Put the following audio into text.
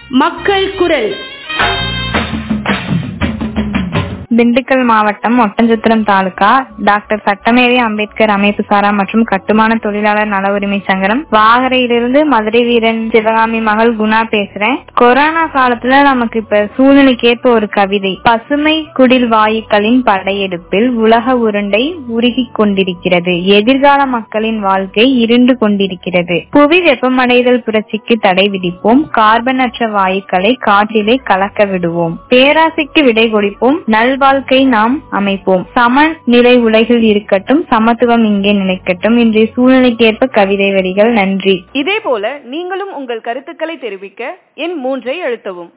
மக்கள் குரல் திண்டுக்கல் மாவட்டம் ஒட்டஞ்சத்திரம் தாலுகா டாக்டர் சட்டமேரி அம்பேத்கர் அமைப்பு சாரா மற்றும் கட்டுமான தொழிலாளர் நல உரிமை சங்கரம் வாகரையிலிருந்து மதுரை வீரன் சிவகாமி மகள் குணா பேசுறேன் கொரோனா காலத்துல நமக்கு இப்ப சூழ்நிலைக்கேற்ப ஒரு கவிதை பசுமை குடில் வாயுக்களின் படையெடுப்பில் உலக உருண்டை உருகிக் கொண்டிருக்கிறது எதிர்கால மக்களின் வாழ்க்கை இருண்டு கொண்டிருக்கிறது புவி வெப்பமடைதல் புரட்சிக்கு தடை விதிப்போம் கார்பன் அற்ற வாயுக்களை காற்றிலே கலக்க விடுவோம் பேராசைக்கு விடை கொடுப்போம் நல்வாழ்க்கை நாம் அமைப்போம் சமநிலை உலகில் இருக்கட்டும் சமத்துவம் இங்கே நிலைக்கட்டும் இன்றைய சூழ்நிலைக்கேற்ப கவிதை வரிகள் நன்றி இதே போல நீங்களும் உங்கள் கருத்துக்களை தெரிவிக்க எண் மூன்றை அழுத்தவும்